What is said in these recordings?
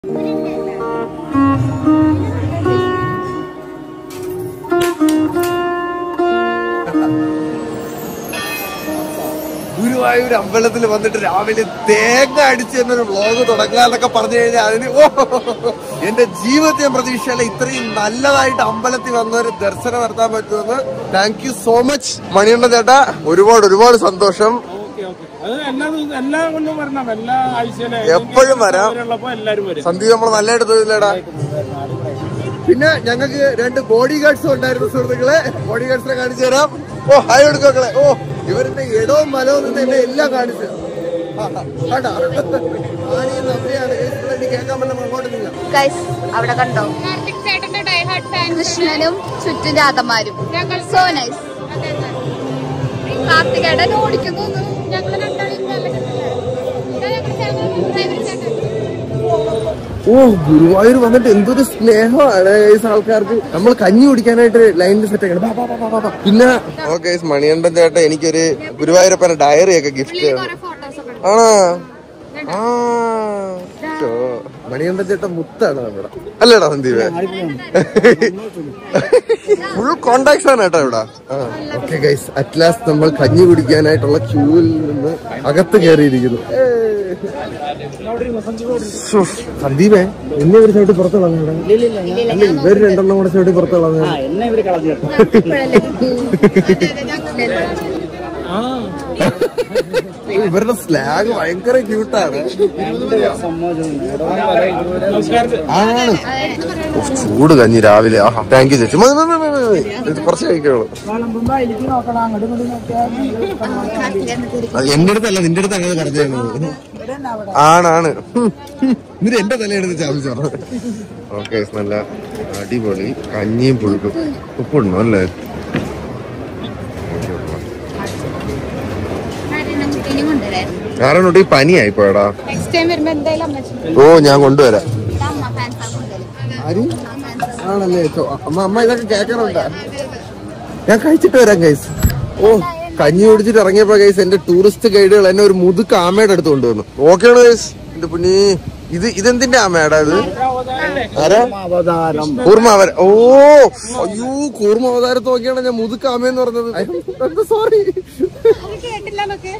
ഗുരുവായൂർ അമ്പലത്തിൽ വന്നിട്ട് രാവിലെ തേങ്ങ അടിച്ച് എന്നൊരു വ്ലോഗ് തുടങ്ങാന്നൊക്കെ പറഞ്ഞു കഴിഞ്ഞാൽ അതിന് ഓ എന്റെ ജീവിതത്തെ ഞാൻ പ്രതീക്ഷയല്ല ഇത്രയും നല്ലതായിട്ട് അമ്പലത്തിൽ വന്ന ഒരു ദർശനം നടത്താൻ പറ്റുമെന്ന് താങ്ക് യു സോ മച്ച് മണിയണ്ണ ചേട്ടാ ഒരുപാട് ഒരുപാട് സന്തോഷം ഓക്കെ ഓക്കെ അത് എല്ലാ ദിവസവും എല്ലാ കൊണ്ടും വരണം എല്ലാ ആഴ്ചയിലും എപ്പോഴും വരാം. ഉള്ളപ്പോ എല്ലാരും വരും സന്ദീപ് നമ്മൾ നല്ലതായിട്ട് തൊഴിലേടാ പിന്നെ ഞങ്ങൾക്ക് രണ്ട് ബോഡി ഗാർഡ്സും ഉണ്ടായിരുന്നു സുഹൃത്തുക്കളെ ബോഡി ഗാർഡ്സിനെ കാണിച്ചു തരാം ഓ ഹായ് എടുക്കളെ ഓ ഇവരുടെ ഇടവും മലവും നിന്ന് എന്നെ എല്ലാം കാണിച്ചു കേട്ടാ ആണിയും അമ്മയാണ് കേൾക്കാൻ പറ്റുന്ന അങ്ങോട്ട് നില്ല ഗൈസ് അവിടെ കണ്ടോ കാർത്തിക് ചേട്ടന്റെ ഡൈ ഹാർട്ട് ഫാൻ കൃഷ്ണനും ചുറ്റും രാധമാരും ഞങ്ങൾ സോ നൈസ് കാർത്തികേടൻ ഓടിക്കുന്നു ഞങ്ങൾ രണ്ടാളും ചേട്ടൻ ഓ ഗുരുവായൂർ വന്നിട്ട് എന്തൊരു സ്നേഹമാണ് ഈ ആൾക്കാർക്ക് നമ്മൾ കഞ്ഞി കുടിക്കാനായിട്ട് ലൈനിൽ സെറ്റ് ആക്കണം ബാ, ബാ, ബാ, ബാ, ബാ. പിന്നെ ഓക്കെ മണിയണ്ടൻ ചേട്ടൻ എനിക്കൊരു ഗുരുവായൂരപ്പന ഡയറി ഒക്കെ ഗിഫ്റ്റ് ചെയ്യണം ഫോട്ടോസ് ഒക്കെ ആണോ ആ ഷോ. മണികണ്ഠൻ ചേട്ടൻ മുത്താണ് നമ്മുടെ അല്ലേടാ സന്ദീപ് ഫുൾ കോണ്ടാക്ട്സ് ആണ് കേട്ടോ ഇവിടെ ഓക്കെ ഗൈസ് അറ്റ് ലാസ്റ്റ് നമ്മൾ കഞ്ഞി കുടിക്കാനായിട്ടുള്ള ക്യൂവിൽ നിന്ന് അകത്ത് കയറിയിരിക്കുന്നു ശ്ശോ, സന്ദീപേ എന്നെ ഒരു ചവിട്ടി പുറത്ത് കളഞ്ഞൂടാ അല്ല ഇവർ രണ്ടെണ്ണം കൂടെ ചവിട്ടി പുറത്ത് കളഞ്ഞു എന്നെ ഇവര് കളഞ്ഞു ഇവരുടെ സ്ലാഗ് ഭയങ്കര ക്യൂട്ടാണ് ആണ് ഉഫ്, ചൂട് കഞ്ഞി രാവിലെ ആഹാ താങ്ക് യു ചേച്ചി മതി, മതി, മതി, മതി, മതി. ഇത് കുറച്ച് കഴിക്കുള്ളൂ അത് എന്റെ അടുത്തല്ല നിന്റെ അടുത്ത് അങ്ങനെ പറഞ്ഞു ആണാണ് എന്നിട്ട് എന്റെ തലയെടുത്ത് ചാമിച്ചോ ഓക്കെ നല്ല അടിപൊളി കഞ്ഞിയും പുഴുക്കും ഉപ്പിടണോ അല്ലേ കുട്ടീനെ കൊണ്ടുവരായിരുന്നു കാരണം ഈ പനിയായി പോയടാ നെക്സ്റ്റ് ടൈം വരുമ്പോ എന്തായാലും അമ്മച്ചി ഓ ഞാൻ കൊണ്ടുവരാം അമ്മ ഫാൻസാ കൊണ്ടുവരും ആര് ആണല്ലേ ചോ- അമ്മ അമ്മ ഇതൊക്കെ കേൾക്കണുണ്ടാ ഞാൻ കഴിച്ചിട്ട് വരാം ഗൈസ് ഓ കഞ്ഞി കുടിച്ചിട്ട് ഇറങ്ങിയപ്പോ ഗൈസ് എന്റെ ടൂറിസ്റ്റ് ഗൈഡുകൾ എന്നെ ഒരു മുതുക്ക് ആമയുടെ അടുത്ത് കൊണ്ടുവന്നു ഓക്കെയാണ് ഗൈസ് എന്റെ പുണ്ണി ഇത് ഇതെന്തിന്റെ ആമയാടാ ഇത് ആരാ കൂർമ്മ അവര ഓ അയ്യോ കൂർമ്മ അവതാരത്ത് നോക്കിയാണ് ഞാൻ മുതുക്ക് ആമയെന്ന് പറഞ്ഞത് സോറി കേട്ടില്ല എന്നൊക്കെ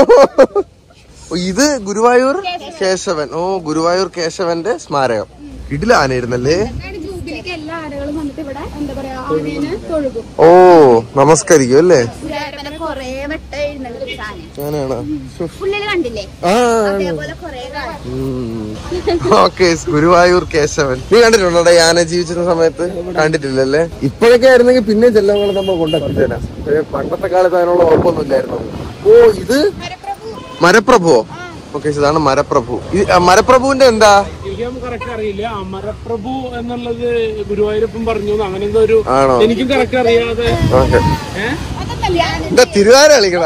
ഇത് ഗുരുവായൂർ കേശവൻ ഓ ഗുരുവായൂർ കേശവന്റെ സ്മാരകം ഇതിൽ ആനയിരുന്നല്ലേ ജൂബിലിക്ക് എല്ലാ ആനകളും വന്നിട്ട് ഇവിടെ എന്താ പറയാ ആനേനെ തൊഴുകും ഓ നമസ്കരിക്കും അല്ലേ ഗുരുവായൂരപ്പനെ കൊറേ വെട്ട എഴുന്നള്ളി സാധനം അങ്ങനെയാണോ പുള്ളില് കണ്ടില്ലേ ആ അതേപോലെ കൊറേ കാണും ഓക്കെ ഗുരുവായൂർ കേശവൻ നീ കണ്ടിട്ടുണ്ടോ ഈ ആന ജീവിച്ചിരുന്ന സമയത്ത് കണ്ടിട്ടില്ലല്ലേ ഇപ്പോഴൊക്കെ ആയിരുന്നെങ്കിൽ പിന്നെ ചെല്ലങ്ങൾ നമ്മൾ കൊണ്ടെത്തിച്ചേരാം പക്ഷേ പണ്ടത്തെ കാലത്ത് അതിനുള്ള ഉറപ്പൊന്നും ഇല്ലായിരുന്നു ഓ ഇത് മരപ്രഭുവോ ഓക്കെ ഇതാണ് മരപ്രഭു ഈ, ആ, മരപ്രഭുവിന്റെ എന്താ എനിക്ക് കറക്റ്റ് അറിയില്ല അമരപ്രഭു എന്നുള്ളത് ഗുരുവായൂരപ്പൻ പറഞ്ഞു എന്ന് അങ്ങനെ എന്തോ ഒരു ആണോ എനിക്കും കറക്റ്റ് അറിയാതെ ഓക്കെ ഏഹ് എന്താ തിരുവാര കളിക്കണ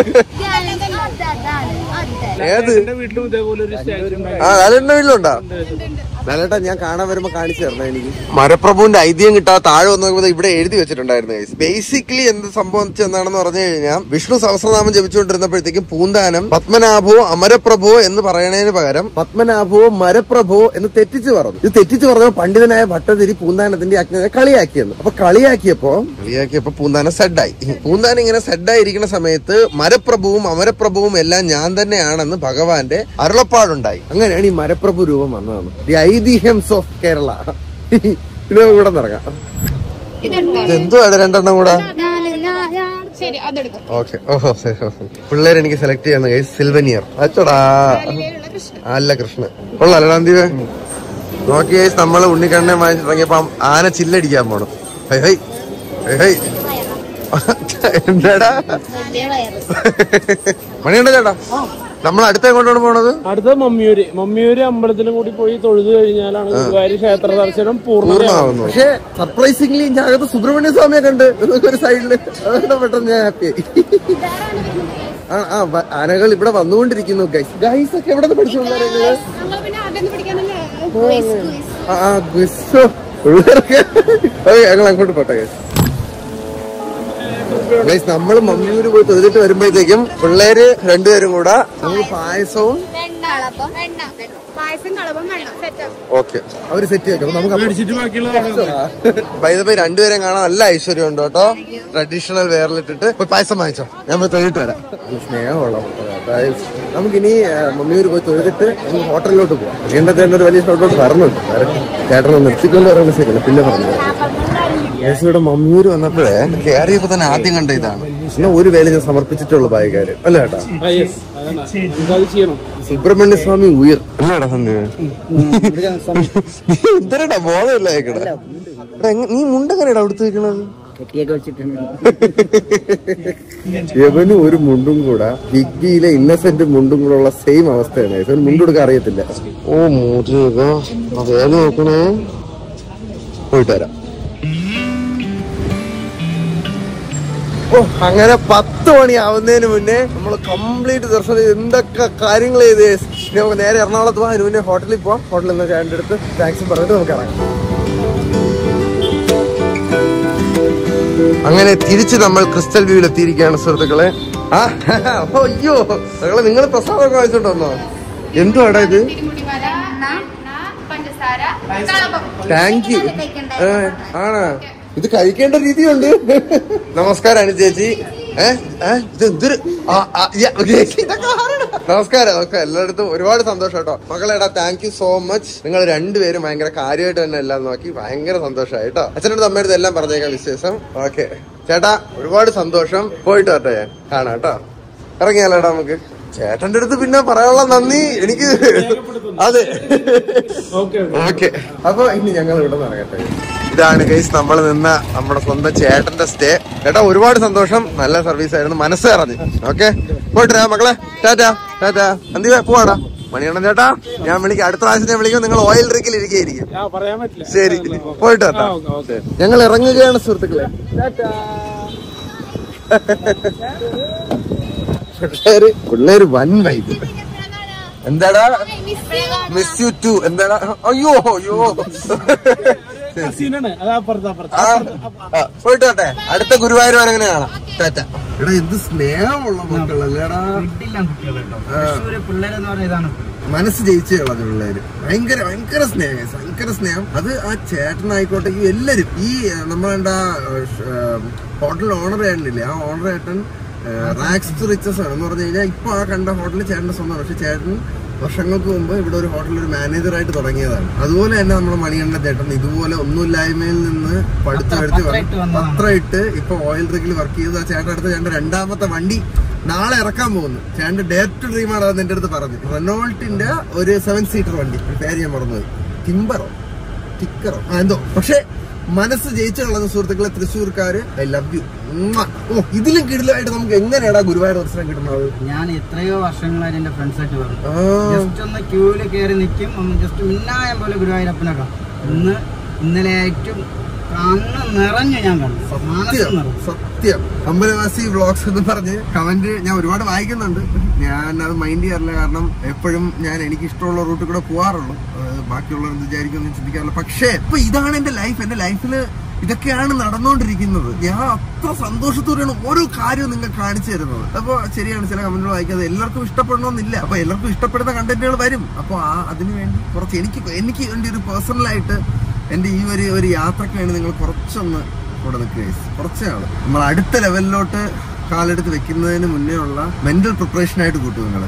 ഏത് എന്റെ വീട്ടിലും ഇതേപോലെ ഒരു സ്റ്റാച്ചു ഉണ്ടായി ആ ലാലേട്ടന്റെ വീട്ടിലുണ്ടോ ലാലേട്ടാ ഞാൻ കാണാൻ വരുമ്പോ കാണിച്ചു തരണം എനിക്ക് മരപ്രഭുവിന്റെ ഐതിഹ്യം കിട്ടാതെ താഴെ വന്ന് നോക്കുമ്പോൾ ഇവിടെ എഴുതി വെച്ചിട്ടുണ്ടായിരുന്നു ബേസിക്കലി എന്ത് സംഭവിച്ചു എന്താണെന്ന് പറഞ്ഞു കഴിഞ്ഞാൽ വിഷ്ണു സഹസ്രനാമം ജപിച്ചുകൊണ്ടിരുന്നപ്പോഴത്തേക്കും പൂന്താനം പത്മനാഭോ അമരപ്രഭോ എന്ന് പറയണതിന് പകരം പത്മനാഭോ മരപ്രഭോ എന്ന് തെറ്റിച്ച് പറഞ്ഞു ഇത് തെറ്റിച്ച് പറഞ്ഞ പണ്ഡിതനായ ഭട്ടതിരി പൂന്താനത്തിന്റെ അജ്ഞനെ കളിയാക്കിയെന്ന് അപ്പൊ കളിയാക്കിയപ്പോ കളിയാക്കിയപ്പോ പൂന്താനം സെഡായി പൂന്താനം ഇങ്ങനെ സെഡായിരിക്കുന്ന സമയത്ത് മരപ്രഭുവും അമരപ്രഭുവും എല്ലാം ഞാൻ തന്നെയാണെന്ന് ഭഗവാന്റെ അരുളപ്പാടുണ്ടായി അങ്ങനെയാണ് ഈ മരപ്രഭു രൂപം വന്നതാണ് ദി ഐതിഹ്യംസ് ഓഫ് കേരള ഇത് കൂടെ നിറങ്ങാം ഇതെന്തുവാണ് രണ്ടെണ്ണം കൂടെ ശരി അതെടുക്കും ഓക്കെ ഓഹോ ശരി ഓക്കെ പിള്ളേർ എനിക്ക് സെലക്ട് ചെയ്യുന്ന കേസ് സിൽവനിയർ അച്ചോടാ അല്ല കൃഷ്ണ കൊള്ളാലോ ദീപേ നോക്കി കേസ് നമ്മള് ഉണ്ണിക്കണ്ണനെ വാങ്ങിച്ചിറങ്ങിയപ്പോ ആന ചില്ലടിക്കാൻ പോണം ഹൈ ഹൈ ഹൈ ഹൈ എന്താടാ വലിയ വയറ് മണിയുണ്ടോ ചേട്ടാ നമ്മൾ അടുത്ത എങ്ങോട്ടാണ് പോണത് അടുത്ത മമ്മിയൂര് മമ്മിയൂര് അമ്പലത്തിലും കൂടി പോയി തൊഴുതു കഴിഞ്ഞാലാണ് ഗുരുവായൂർ ക്ഷേത്ര ദർശനം പൂർണ്ണമാകും പൂർണ്ണമാകുന്നു പക്ഷേ സർപ്രൈസിംഗ്ലി ഞാൻ അകത്ത് സുബ്രഹ്മണ്യ സ്വാമിയെ കണ്ട് ഒരു സൈഡില് അതുകൊണ്ട് പെട്ടെന്ന് ഞാൻ ഹാപ്പി ആ ആ വ- ആനകൾ ഇവിടെ വന്നുകൊണ്ടിരിക്കുന്നു ഗൈസ് ഗൈസ് ഒക്കെ എവിടെ നിന്ന് പഠിച്ചു പിള്ളേരെ ഞങ്ങൾ പിന്നെ ആദ്യം പിടിക്കാനല്ലേ ആ ആ ഗുസ്സോ പിള്ളേർക്ക് ഓക്കെ ഞങ്ങൾ അങ്ങോട്ട് പോട്ടെ ഗൈസ് ഗൈസ് നമ്മൾ മമ്മിയൂര് പോയി തൊഴുതിട്ട് വരുമ്പോഴത്തേക്കും പിള്ളേര് രണ്ടുപേരും കൂടെ നമുക്ക് പായസവും വെണ്ണ കളപ്പം വെണ്ണ പായസം കളവും വേണം സെറ്റ് ഓക്കെ അവര് സെറ്റ് വെക്കും നമുക്ക് അപ്പൊ- മേടിച്ചിട്ട് ബാക്കിയുള്ള വൈദപ്പോ രണ്ടുപേരും കാണാൻ നല്ല ഐശ്വര്യം ഉണ്ട് കേട്ടോ ട്രഡീഷണൽ വെയറിലിട്ടിട്ട് പോയി പായസം വാങ്ങിച്ചോ ഞാൻ പോയി തൊഴിലിട്ട് വരാം നല്ല സ്നേഹമുള്ള guys. നമുക്കിനി ആ, മമ്മിയൂർ പോയി തൊഴുതിട്ട് നമുക്ക് ഹോട്ടലിലോട്ട് പോവാം വീണ്ടത്തെ ഒരു വലിയ ഷോട്ടോട്ട് പറഞ്ഞുണ്ട് ചേട്ടനെ നിർത്തിക്കൊണ്ട് പറയുന്ന ശരിയല്ല പിന്നെ പറഞ്ഞു യേശുവിടെ മമ്മിയൂർ വന്നപ്പോഴേ കയറിയപ്പോ തന്നെ ആദ്യം കണ്ട ഇതാണ് പിന്നെ ഒരു വേല ഞാൻ സമർപ്പിച്ചിട്ടുള്ളൂ ബായിക്കാര് അല്ല ചേട്ടാ ആ, yes. അതാണ്. നമുക്കത് ചെയ്യണം സുബ്രഹ്മണ്യ സ്വാമി ഉയർ അല്ലേടാ സന്ധ്യ എന്തരടാ ബോധമില്ല കേക്കടാ എടാ, എങ്ങ- നീ മുണ്ടെങ്ങനെയാടാ അവിടുത്തെ വെക്കണത് കെട്ടിയൊക്കെ വെച്ചിട്ടുണ്ട് യവന് ഒരു മുണ്ടും കൂടെ ബിഗ്ബിയിലെ ഇന്നസെന്റ് മുണ്ടും കൂടെ ഉള്ള സെയിം അവസ്ഥയാണ് ഇവൻ മുണ്ടെടുക്കാൻ അറിയത്തില്ല ഓ മുരുക വേല നോക്കണേ പോയിട്ട് വരാം ഓ അങ്ങനെ പത്ത് മണി ആവുന്നതിന് മുന്നേ നമ്മൾ കംപ്ലീറ്റ് ദർശനം ചെയ്ത് എന്തൊക്കെ കാര്യങ്ങൾ ചെയ്ത് ഇനി നമുക്ക് നേരെ എറണാകുളത്ത് പോകാം അതിന് മുന്നേ ഹോട്ടലിൽ പോവാം ഹോട്ടലിൽ നിന്ന് ചേട്ടൻ്റെ അടുത്ത് ടാക്സി പറഞ്ഞിട്ട് നമുക്ക് ഇറങ്ങാം അങ്ങനെ തിരിച്ച് നമ്മൾ ക്രിസ്റ്റൽ വ്യൂവിൽ എത്തിയിരിക്കുകയാണ് സുഹൃത്തുക്കളെ ആ ഓ, അയ്യോ നിങ്ങളെ നിങ്ങൾ പ്രസാദമൊക്കെ വാങ്ങിച്ചോണ്ട് വന്നോ എന്തുവാടാ ഇത് പഞ്ചസാര കളപ്പം താങ്ക് യു ആണോ ഇത് കഴിക്കേണ്ട രീതിയുണ്ട് നമസ്കാരം അനു ചേച്ചി ഏ ഏ, ഇത് എന്തൊരു ആ, ആ, യ, ചേച്ചി, ഇതൊക്കെ ആരാണ്? നമസ്കാരം നമസ്കാരം എല്ലായിടത്തും ഒരുപാട് സന്തോഷം കേട്ടോ മകളെടാ താങ്ക് യു സോ മച്ച് നിങ്ങൾ രണ്ടുപേരും ഭയങ്കര കാര്യമായിട്ട് തന്നെ എല്ലാം നോക്കി ഭയങ്കര സന്തോഷമായി കേട്ടോ അച്ഛനടുത്ത് അമ്മയുടെ എല്ലാം പറഞ്ഞേക്കാം വിശേഷം ഓക്കെ ചേട്ടാ ഒരുപാട് സന്തോഷം പോയിട്ട് വരട്ടെ ഞാൻ കാണാം കേട്ടോ ഇറങ്ങിയാലോടാ നമുക്ക് ചേട്ടന്റെ അടുത്ത് പിന്നെ പറയാനുള്ള നന്ദി എനിക്ക് അതെ ഓക്കെ ഓക്കെ അപ്പൊ ഇനി ഞങ്ങൾ ഇവിടെ നടക്കട്ടെ ഇതാണ് ഗൈസ് നമ്മൾ നിന്ന നമ്മുടെ സ്വന്തം ചേട്ടന്റെ സ്റ്റേ ചേട്ടാ ഒരുപാട് സന്തോഷം നല്ല സർവീസ് ആയിരുന്നു മനസ്സ് അറിഞ്ഞു ഓക്കെ പോയിട്ട് വരാം മക്കളെ ടാറ്റാ ടാറ്റാ അന്തിവേ പോവാടാ മണിയണ്ണൻ ചേട്ടാ ഞാൻ വിളിക്കാം അടുത്ത പ്രാവശ്യം ഞാൻ വിളിക്കും നിങ്ങൾ ഓയിൽ ഡ്രിക്കിൽ ഇരിക്കുകയായിരിക്കും ആ പറയാൻ പറ്റില്ല ശരി പോയിട്ട് ആ, വരാം ഓക്കെ, ഓക്കെ. ഞങ്ങൾ ഇറങ്ങുകയാണ് സുഹൃത്തുക്കളെ പിള്ളേര് പിള്ളേര് വൻ വൈബ് എന്താടാ മിസ് യു ടു എന്താടാ അയ്യോ അയ്യോ സീനാണ് അത് അപ്പുറത്ത് അപ്പുറത്ത് ആ, ആ, പോയിട്ട് വരട്ടെ അടുത്ത ഗുരുവായൂർ വരെ അങ്ങനെ കാണാം ടാറ്റ എടാ എന്ത് സ്നേഹമുള്ള മക്കളല്ലേടാ വീട്ടിലാണ് കുട്ടികൾ കേട്ടോ തൃശ്ശൂര് പിള്ളേരെന്ന് പറഞ്ഞ ഇതാണ് മനസ്സ് ജയിച്ചു കളഞ്ഞ പിള്ളേര് ഭയങ്കര ഭയങ്കര സ്നേഹം guys. ഭയങ്കര സ്നേഹം അത് ആ ചേട്ടനായിക്കോട്ടെ ഈ എല്ലാരും ഈ നമ്മളെന്താ ഹോട്ടൽ ഓണർ ചേട്ടനില്ലേ ആ ഓണർ ചേട്ടൻ റാക്സ് റിച്ചസ് ആണ് എന്ന് പറഞ്ഞു കഴിഞ്ഞാൽ ഇപ്പൊ ആ കണ്ട ഹോട്ടൽ ചേട്ടന്റെ സ്വന്തം പക്ഷെ ചേട്ടൻ വർഷങ്ങൾക്ക് മുമ്പ് ഇവിടെ ഒരു ഹോട്ടലിൽ ഒരു മാനേജറായിട്ട് തുടങ്ങിയതാണ് അതുപോലെ തന്നെ നമ്മുടെ മണികണ്ഠ ചേട്ടൻ ഇതുപോലെ ഒന്നുമില്ലായ്മയിൽ നിന്ന് പടുത്തെടുത്ത് പത്രമായിട്ട് വന്നതാണ്. പത്രമായിട്ട് ഇപ്പൊ ഓയിൽ റിഗിൽ വർക്ക് ചെയ്ത് ആ ചേട്ടൻ അടുത്ത് ചേട്ടൻ രണ്ടാമത്തെ വണ്ടി നാളെ ഇറക്കാൻ പോകുന്നു ചേട്ടന്റെ ഡേ ടു ഡ്രീം ആണ് അത് എന്റെ അടുത്ത് പറഞ്ഞു റെനോൾട്ടിന്റെ ഒരു സെവൻ സീറ്റർ വണ്ടി ഒരു പേര് ഞാൻ മറന്നുപോയി ടിമ്പറോ ടിക്കറോ ആ എന്തോ പക്ഷെ മനസ്സ് ജയിച്ചു കളഞ്ഞ സുഹൃത്തുക്കളെ തൃശ്ശൂർക്കാര് ഐ ലവ് യു ഓ ഇതിലും കിടിലായിട്ട് നമുക്ക് എങ്ങനെയാടാ ഗുരുവായൂർ ദർശനം കിട്ടുന്നത് ഞാൻ എത്രയോ വർഷങ്ങളായിട്ട് എന്റെ ഫ്രണ്ട്സായിട്ട് പറഞ്ഞു ആ, ജസ്റ്റ് ഒന്ന് ക്യൂവിൽ കയറി നിൽക്കും ഒന്ന് ജസ്റ്റ് മിന്നായം പോലെ ഗുരുവായൂരപ്പനെ കാണും ഇന്ന് ഇന്നലെ ഏറ്റവും കണ്ണ് നിറഞ്ഞു ഞാൻ കണ്ടു മനസ്സ് സത്യം നിറഞ്ഞു സത്യം അമ്പലവാസി വ്ളോഗ്സ് എന്ന് പറഞ്ഞ് കമന്റ് ഞാൻ ഒരുപാട് വായിക്കുന്നുണ്ട് ഞാൻ അത് മൈൻഡ് ചെയ്യാറില്ല കാരണം എപ്പോഴും ഞാൻ എനിക്ക് ഇഷ്ടമുള്ള റൂട്ടിൽ കൂടെ പോകാറുള്ളൂ അത് ബാക്കിയുള്ളവർ എന്ത് വിചാരിക്കുമെന്ന് ചിന്തിക്കാറില്ല പക്ഷേ ഇപ്പൊ ഇതാണ് എന്റെ ലൈഫ് എന്റെ ലൈഫിൽ ഇതൊക്കെയാണ് നടന്നുകൊണ്ടിരിക്കുന്നത് ഞാൻ അത്ര സന്തോഷത്തോടെയാണ് ഓരോ കാര്യവും നിങ്ങൾ കാണിച്ചു തരുന്നത് അപ്പൊ ശരിയാണ് ചില കമന്റുകൾ വായിക്കാതെ എല്ലാവർക്കും ഇഷ്ടപ്പെടണമെന്നില്ല അപ്പൊ എല്ലാവർക്കും ഇഷ്ടപ്പെടുന്ന കണ്ടന്റുകൾ വരും അപ്പൊ ആ അതിനു വേണ്ടി കുറച്ച് എനിക്ക് എനിക്ക് വേണ്ടി ഒരു പേഴ്സണലായിട്ട് എന്റെ ഈ ഒരു ഒരു യാത്രക്ക് വേണ്ടി നിങ്ങൾ കുറച്ചൊന്ന് കൂടെ നിൽക്കുക കുറച്ചേ ആള് നമ്മൾ അടുത്ത ലെവലിലോട്ട് കാലെടുത്ത് വെക്കുന്നതിന് മുന്നേ ഉള്ള മെന്റൽ പ്രിപ്പറേഷൻ ആയിട്ട് കൂട്ടും നിങ്ങൾ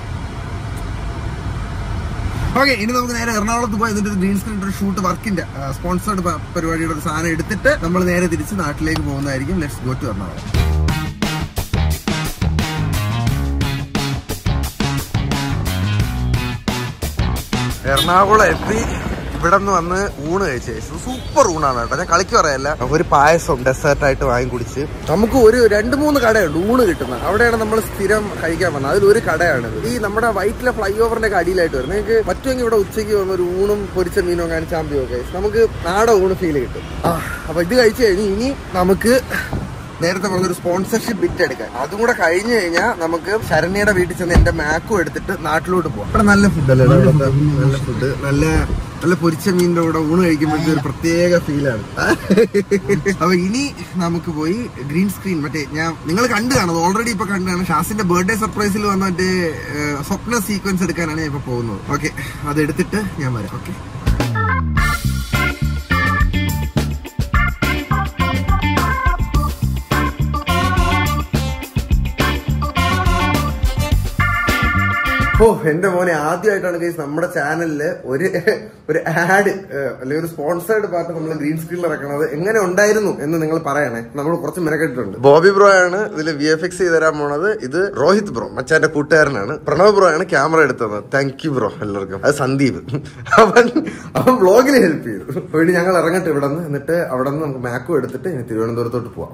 ഓക്കെ ഇനി നമുക്ക് നേരെ എറണാകുളത്ത് പോയി ഇതിന്റെ ഒരു ഗ്രീൻ സ്ക്രീൻ ഒരു ഷൂട്ട് വർക്കിന്റെ സ്പോൺസേർഡ് പരിപാടിയുടെ ഒരു സാധനം എടുത്തിട്ട് നമ്മൾ നേരെ തിരിച്ച് നാട്ടിലേക്ക് പോകുന്നതായിരിക്കും let's go to Ernakulam Ernakulam എത്തി ഇവിടെ നിന്ന് വന്ന് ഊണ് കഴിച്ചു സൂപ്പർ ഊണാണ് കേട്ടോ ഞാൻ കളിക്ക് പറയല്ല ഒരു പായസം ഡെസേർട്ട് ആയിട്ട് വാങ്ങി കുടിച്ച് നമുക്ക് ഒരു രണ്ട് മൂന്ന് കടയുണ്ട് ഊണ് കിട്ടുന്നത് അവിടെയാണ് നമ്മൾ സ്ഥിരം കഴിക്കാൻ വന്നത് അതിൽ ഒരു കടയാണ് ഈ നമ്മുടെ വൈറ്റിലെ ഫ്ലൈ ഓവറിന്റെ അടിയിലായിട്ട് വരും നിങ്ങൾക്ക് പറ്റുമെങ്കിൽ ഇവിടെ ഉച്ചയ്ക്ക് വന്ന് ഒരു ഊണും പൊരിച്ച മീനോ കാണിച്ചാമ്പിയോ ഒക്കെ നമുക്ക് നാടൻ ഊണ് ഫീൽ കിട്ടും ആ അപ്പൊ ഇത് കഴിച്ചു കഴിഞ്ഞ് ഇനി നമുക്ക് നേരത്തെ പറഞ്ഞൊരു സ്പോൺസർഷിപ്പ് ബിറ്റ് എടുക്കാൻ അതും കൂടെ കഴിഞ്ഞു കഴിഞ്ഞാൽ നമുക്ക് ശരണ്യയുടെ വീട്ടിൽ ചെന്ന് എന്റെ മാക്കും എടുത്തിട്ട് നാട്ടിലോട്ട് പോവാം ഇവിടെ നല്ല ഫുഡല്ലേ ഇവിടുത്തെ നല്ല ഫുഡ് നല്ല നല്ല പൊരിച്ച മീനിന്റെ കൂടെ ഊണ് കഴിക്കുമ്പോഴത്തെ ഒരു പ്രത്യേക ഫീലാണ് അപ്പൊ ഇനി നമുക്ക് പോയി ഗ്രീൻ സ്ക്രീൻ മറ്റേ ഞാൻ നിങ്ങൾ കണ്ടു കാണുന്നത് ഓൾറെഡി ഇപ്പൊ കണ്ടു കാണും ഷാസിന്റെ ബർത്ത്ഡേ സർപ്രൈസിൽ വന്ന മറ്റേ ഏഹ്, സ്വപ്ന സീക്വൻസ് എടുക്കാനാണ് ഞാൻ ഇപ്പൊ പോകുന്നത് ഓക്കെ അത് എടുത്തിട്ട് ഞാൻ വരാം ഓക്കെ ഓ എന്റെ മോനെ ആദ്യമായിട്ടാണ് ഗൈസ് നമ്മുടെ ചാനലില് ഒരു ഒരു ആഡ് അല്ലെങ്കിൽ ഒരു സ്പോൺസേർഡ് പാർട്ട് നമ്മൾ ഗ്രീൻ സ്ക്രീനിൽ ഇറക്കണത് എങ്ങനെ ഉണ്ടായിരുന്നു എന്ന് നിങ്ങൾ പറയണേ നമ്മൾ കുറച്ച് മെനക്കെട്ടിട്ടുണ്ട് ബോബി ബ്രോ ആണ് ഇതിൽ വി എഫ് എക്സ് ചെയ്ത് തരാൻ പോണത് ഇത് രോഹിത് ബ്രോ മച്ചാന്റെ കൂട്ടുകാരനാണ് പ്രണവ് ബ്രോ ആണ് ക്യാമറ എടുത്തത് താങ്ക് യു ബ്രോ എല്ലാവർക്കും അത് സന്ദീപ് അവൻ അവൻ വ്ളോഗിൽ ഹെൽപ്പ് ചെയ്തു വേണ്ടി ഞങ്ങൾ ഇറങ്ങട്ടെ ഇവിടെ നിന്ന് എന്നിട്ട് അവിടെ നിന്ന് നമുക്ക് മാക്കും എടുത്തിട്ട് ഇനി തിരുവനന്തപുരത്തോട്ട് പോവാം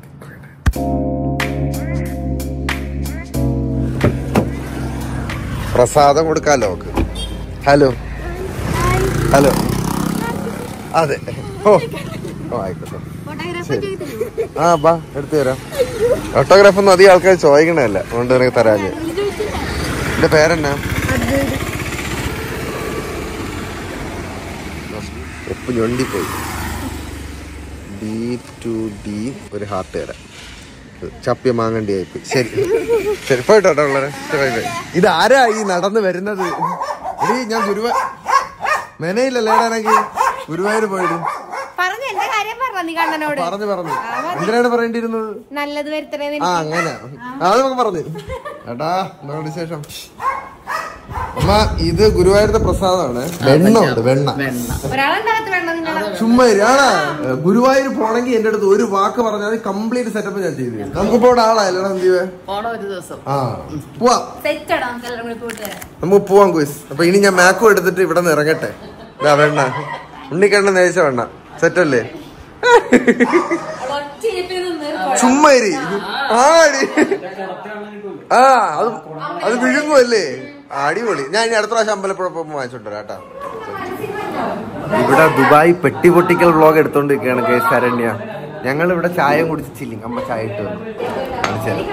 പ്രസാദം കൊടുക്കാലോ അവക്ക് ഹലോ ഹലോ അതെ ഓ ഓ ആയിക്കോട്ടെ ശരി ആ ബാ എടുത്തു തരാം ഓട്ടോഗ്രാഫ് ഒന്നും അധികം ആൾക്കാർ ചോദിക്കണല്ല അതുകൊണ്ട് നിനക്ക് തരാഞ്ഞ് എന്റെ പേരെന്നാ എപ്പ് ഞൊണ്ടിപ്പോയി ഡി ടു ഡി ഒരു ഹാർട്ട് തരാം ചപ്പിയ മാങ്ങണ്ടി ആയിപ്പോയി ശരി ശരി പോയിട്ടോ കേട്ടോ ഉള്ളവരെ ബൈ ബൈ ഇത് ആരാ ഈ നടന്ന് വരുന്നത് എടീ ഞാൻ ഗുരുവാ മെനയില്ലല്ലേടാണെങ്കിൽ ഗുരുവായൂർ പോയിട്ട് പറഞ്ഞു എന്റെ കാര്യം പറഞ്ഞു നീ കണ്ണനോട് പറഞ്ഞു പറഞ്ഞു എന്തിനാണ് പറയേണ്ടിയിരുന്നത് നല്ലത് വരുത്തണേ ആ അങ്ങനെ അത് നമുക്ക് പറഞ്ഞു ഏട്ടാ എന്താണ് വിശേഷം അമ്മ ഇത് ഗുരുവായൂരത്തെ പ്രസാദമാണ് വെണ്ണ ഉണ്ട് വെണ്ണ ഒരാളുണ്ടാകത്ത് വേണ്ട നിങ്ങളെ ചുമ്മാ ഇരാണാ ഗുരുവായൂർ പോണെങ്കിൽ എന്റെ അടുത്ത് ഒരു വാക്ക് പറഞ്ഞാൽ കംപ്ലീറ്റ് സെറ്റപ്പ് ഞാൻ ചെയ്തു തരും നമുക്കിപ്പോ ഇവിടെ ആളായല്ലോ സന്ദീപ് പോണ ഒരു ദിവസം ആ പോവാ സെറ്റടാ നമുക്ക് എല്ലാവരും കൂടി പോയിട്ട് വരാം നമുക്ക് പോവാം കുയിസ് അപ്പൊ ഇനി ഞാൻ മാക്കും എടുത്തിട്ട് ഇവിടെ നിന്ന് ഇറങ്ങട്ടെ ഇതാ വേണ്ട ഉണ്ണിക്കണ്ണ നേരിച്ച വേണ്ട സെറ്റല്ലേ ചുമ്മാ ഇരി ആടി ആ അത് അത് വിഴുങ്ങുമല്ലേ ആ, അടിപൊളി ഞാൻ ഇനി അടുത്ത പ്രാവശ്യം അമ്പലപ്പുഴ പോകുമ്പോൾ വാങ്ങിച്ചോണ്ടോ കേട്ടാ ഇവിടെ ദുബായ് പെട്ടി പൊട്ടിക്കൽ വ്ളോഗ് എടുത്തോണ്ടിരിക്കുകയാണ് കെ ശരണ്യ ഞങ്ങൾ ഇവിടെ ചായ കുടിച്ച് ചില്ലിങ് അമ്മ ചായ ഇട്ട് വന്നു കാണിച്ചു തരാം.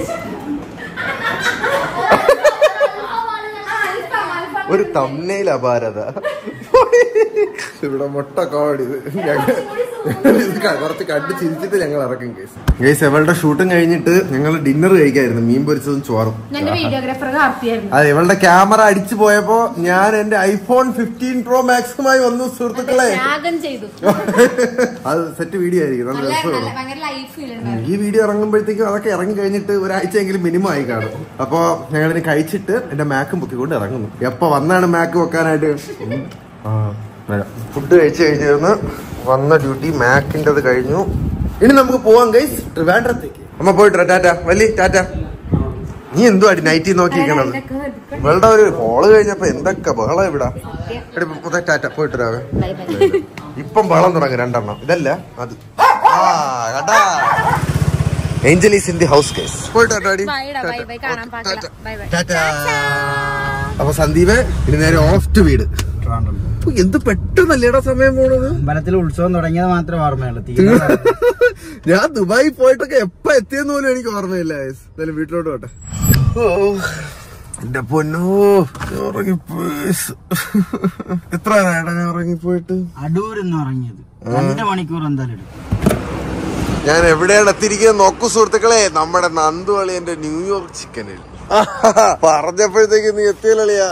ഒരു തമ്മയിൽ അപാരത ഇവിടെ മുട്ട കോടി ഞങ്ങൾ ഇത് ക- കുറച്ച് കണ്ട് ചിരിച്ചിട്ട് ഞങ്ങൾ ഇറക്കും കേസ് കേസ് എവളുടെ ഷൂട്ടും കഴിഞ്ഞിട്ട് ഞങ്ങൾ ഡിന്നർ കഴിക്കായിരുന്നു മീൻ പൊരിച്ചതും ചോറും എന്റെ വീഡിയോഗ്രാഫർ കാർത്തിയായിരുന്നു അതെ ഇവളുടെ ക്യാമറ അടിച്ചു പോയപ്പോ ഞാൻ എന്റെ ഐഫോൺ ഫിഫ്റ്റീൻ പ്രോ മാക്സുമായി വന്നു സുഹൃത്തുക്കളെ ത്യാഗം ചെയ്തു അത് സെറ്റ് വീഡിയോ ആയിരിക്കും നല്ല നല്ല രസമാണ് നല്ല ഭയങ്കര ലൈഫ് ഫീൽ ഉണ്ടായിരുന്നു ഈ വീഡിയോ ഇറങ്ങുമ്പോഴത്തേക്കും അതൊക്കെ ഇറങ്ങി കഴിഞ്ഞിട്ട് ഒരാഴ്ചയെങ്കിലും മിനിമം ആയി കാണും അപ്പോ ഞങ്ങളിനി കഴിച്ചിട്ട് എന്റെ മാക്കും പൊക്കിക്കൊണ്ട് ഇറങ്ങുന്നു എപ്പോ വന്നാണ് മാക്ക് വെക്കാനായിട്ട് ഉം. ആ, വരാം. ഫുഡ് കഴിച്ചു കഴിഞ്ഞിരുന്ന് വന്ന ഡ്യൂട്ടി മാക്കിൻ്റെത് കഴിഞ്ഞു ഇനി നമുക്ക് പോവാം ഗൈസ് ട്രിവാൻഡ്രത്തേക്ക് അമ്മ പോയിട്ട് ടാറ്റ വലിയ ടാറ്റ നീ എന്തുവാടി നൈറ്റി നോക്കിയിരിക്കണത് ഇവളുടെ ഒരു കോള് കഴിഞ്ഞപ്പോ എന്തൊക്കെ ബഹളം ഇവിടെ എടി, മുത്തേ, ടാറ്റ പോയിട്ട് വരാവേ ഇപ്പം ബഹളം തുടങ്ങും രണ്ടെണ്ണം ഇതല്ല അത് ആ കണ്ടാ angel is in the house case പോയിട്ട് കേട്ടോ അടി. ബൈഡാ, ബൈ, ബൈ, കാണാൻ ടാറ്റ. പാടില്ല. Bye, bye. ടാറ്റാ. അപ്പൊ സന്ദീപ് ഇനി നേരെ ഓഫ് ടു വീട് ഉയ്യ്, എന്ത് പെട്ടെന്നല്ലേടാ സമയം പോണത് അമ്പലത്തിൽ ഉത്സവം തുടങ്ങിയത് മാത്രമേ ഓർമ്മയുള്ളൂ തീരെ ഞാൻ ദുബായി പോയിട്ടൊക്കെ എപ്പ എത്തിയെന്ന് പോലും എനിക്ക് ഓർമ്മയില്ല guys. എന്തായാലും വീട്ടിലോട്ട് പോട്ടെ ഓ എന്റെ പൊന്നോ ഞാൻ ഉറങ്ങിപ്പോയി എത്ര നേരം ഞാൻ ഉറങ്ങിപ്പോയിട്ട് അടൂരെന്ന് ഇറങ്ങിയത് രണ്ട് മണിക്കൂർ എന്തായാലും എടുക്കും ഞാൻ എവിടെയാണ് എത്തിയിരിക്കുന്നത് നോക്കൂ സുഹൃത്തുക്കളെ നമ്മുടെ നന്ദുവളിയന്റെ ന്യൂയോർക്ക് ചിക്കനിൽ പറഞ്ഞപ്പോഴത്തേക്ക് നീ എത്തിയല്ലിയാ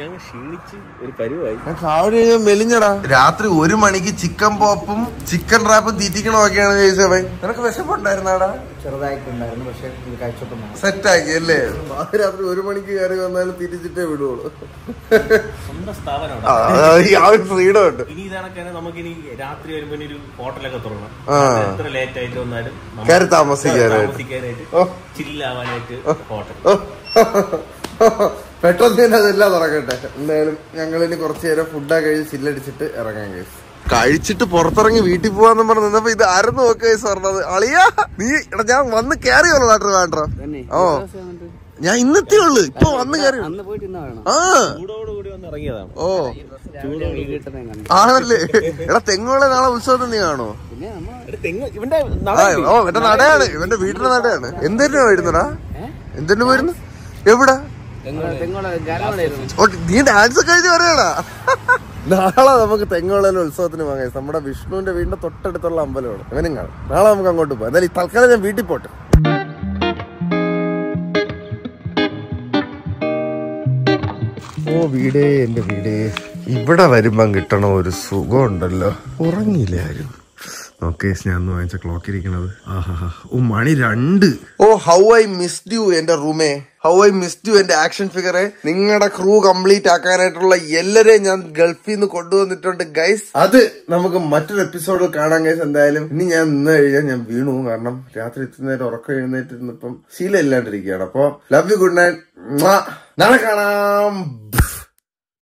ഞാൻ കാവടി കഴിഞ്ഞാൽ മെലിഞ്ഞടാ രാത്രി ഒരു മണിക്ക് ചിക്കൻ പോപ്പും ചിക്കൻ റാപ്പും തീറ്റിക്കണമൊക്കെയാണ് ചോദിച്ചവൻ നിനക്ക് വിശപ്പുണ്ടായിരുന്നാടാ ചെറുതായിട്ടുണ്ടായിരുന്നു പക്ഷെ ഇത് കഴിച്ചപ്പോൾ സെറ്റ് ആക്കി അല്ലേ രാത്രി ഒരു മണിക്ക് കയറി വന്നാലും തിരിച്ചിട്ടേ വിടുള്ളൂ സ്വന്തം സ്ഥാപനമാണ് ആ, ആ ഒരു ഫ്രീഡം ഉണ്ട് ഇനി ഇതാണൊക്കെ നമുക്കിനി രാത്രി വരുമ്പോ ഇനി ഒരു ഹോട്ടലൊക്കെ തുറക്കണം ആ. എത്ര ലേറ്റ് ആയിട്ട് വന്നാലും നമുക്ക് കയറി താമസിക്കാനായിട്ട്. താമസിക്കാനായിട്ട് ഓ. ചില്ലാവാനായിട്ട് ഹോട്ടൽ പെട്ടെന്ന് തന്നെ അതെല്ലാം തുറക്കട്ടെ എന്തായാലും ഞങ്ങൾ ഇനി കുറച്ചു നേരം ഫുഡൊക്കെ കഴിച്ച് ചില്ലടിച്ചിട്ട് ഇറങ്ങാൻ കേസ് കഴിച്ചിട്ട് പുറത്തിറങ്ങി വീട്ടിൽ പോവാന്ന് പറഞ്ഞു നിന്നപ്പോ ഇത് ആരെന്ന് നോക്കുക പറഞ്ഞത് അളിയാ നീ എടാ ഞാൻ വന്ന് കയറി വന്നതാ ട്രിവാൻഡ്രം ഓ ഞാൻ ഇന്നത്തെ ഉള്ളു ഇപ്പൊ വന്ന് കയറി അന്ന് പോയിട്ട് ഇന്ന് വേണം ആ ചൂടോടുകൂടി വന്ന് ഇറങ്ങിയതാണ് ഓ കിട്ടുന്നേ കണ്ടു ആണല്ലേ എടാ തെങ്ങോളെ നാളെ ഉത്സവത്തിന് നീ കാണോ പിന്നെ നമ്മൾ എടാ, തെങ്ങ് ഇവന്റെ ആ, ഓ ഇവന്റെ നടയാണ് ഇവന്റെ വീട്ടിലെ നടയാണ് എന്തിനു പോയിരുന്നടാ എന്തിനു പോയിരുന്നു എവിടാ തെങ്ങോളെ ഗാനമേളയായിരുന്നു ഓ, നീ ഡാൻസ് ഒക്കെ കഴിഞ്ഞ് പറയടാ നാളെ നമുക്ക് തെങ്ങോളയിലെ ഉത്സവത്തിന് പോകാം guys. നമ്മുടെ വിഷ്ണുവിന്റെ വീടിന്റെ തൊട്ടടുത്തുള്ള അമ്പലമാണ് അവനും കാണും നാളെ നമുക്ക് അങ്ങോട്ട് പോകാം എന്നാലും ഈ തൽക്കാലം ഞാൻ വീട്ടിൽ പോട്ടെ ഓ വീടേ എന്റെ വീടേ ഇവിടെ വരുമ്പം കിട്ടണ ഒരു സുഖം ഉണ്ടല്ലോ ഉറങ്ങിയില്ല ആരും ഓക്കെ ഞാൻ ഒന്ന് വാങ്ങിച്ച ക്ലോക്ക് ഇരിക്കണത് ആഹാ ഓ മണി രണ്ട് ഓ ഹൗ ഐ മിസ്ഡ് യു എന്റെ റൂമേ ഹൗ ഐ മിസ്ഡ് യു എന്റെ ആക്ഷൻ ഫിഗറെ നിങ്ങളുടെ ക്രൂ കംപ്ലീറ്റ് ആക്കാനായിട്ടുള്ള എല്ലാരെയും ഞാൻ ഗൾഫിൽ നിന്ന് കൊണ്ടുവന്നിട്ടുണ്ട് ഗൈസ് അത് നമുക്ക് മറ്റൊരു എപ്പിസോഡിൽ കാണാൻ ഗൈസ് എന്തായാലും ഇനി ഞാൻ നിന്ന് കഴിഞ്ഞാൽ ഞാൻ വീണു പോകും. കാരണം രാത്രി ഇത്ര നേരം ഉറക്കം എഴുന്നേറ്റിരുന്നപ്പം ശീലം ഇല്ലാണ്ടിരിക്കുകയാണ് അപ്പൊ ലവ് യു ഗുഡ് നൈറ്റ് നാളെ കാണാം